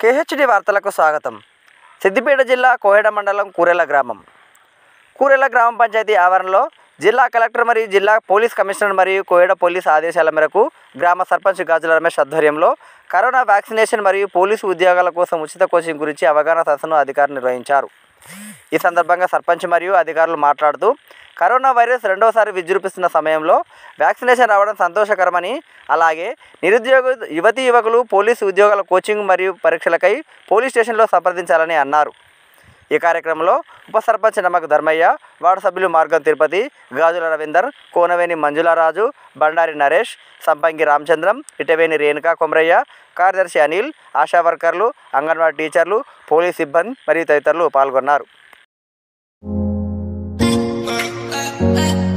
KHD వార్తలకు స్వాగతం సిద్దిపేట జిల్లా కోహెడ మండలం కూరెల గ్రామం కూరెల గ్రామ పంచాయతీ ఆవరణలో జిల్లా కలెక్టర్ మరియు జిల్లా పోలీస్ కమిషనర్ మరియు కోయడ పోలీస్ ఆదేశాల మేరకు గ్రామ సర్పంచ్ గాజుల రమేష్ ఆధ్వర్యంలో కరోనా వ్యాక్సినేషన్ మరియు పోలీసు ఉద్యోగాల కోసం ఉచిత కోచింగ్ గురించి అవగాహన సదస్సును అధికారులు నిర్వహించారు ఈ సందర్భంగా సర్పంచ్ మరియు అధికారులు మాట్లాడుతూ కరోనా వైరస్ రెండోసారి విజృంభిస్తున్న సమయంలో వ్యాక్సినేషన్ రావడం సంతోషకరమని అలాగే నిరుద్యోగ యువతీ యువకులు పోలీసు ఉద్యోగాల కోచింగ్ మరియు పరీక్షలకై పోలీస్ స్టేషన్లో సంప్రదించాలని అన్నారు ఈ కార్యక్రమంలో ఉప సర్పంచ్ నమ్మక ధర్మయ్య వార్డు సభ్యులు మార్గం తిరుపతి గాజుల రవీందర్ కోనవేని మంజులారాజు బండారి నరేష్ సంపంగి రామచంద్రం ఇటవేని రేణుకా కొమరయ్య కార్యదర్శి అనిల్ ఆశా వర్కర్లు అంగన్వాడీ టీచర్లు పోలీస్ సిబ్బంది మరియు తదితరులు పాల్గొన్నారు uh, uh.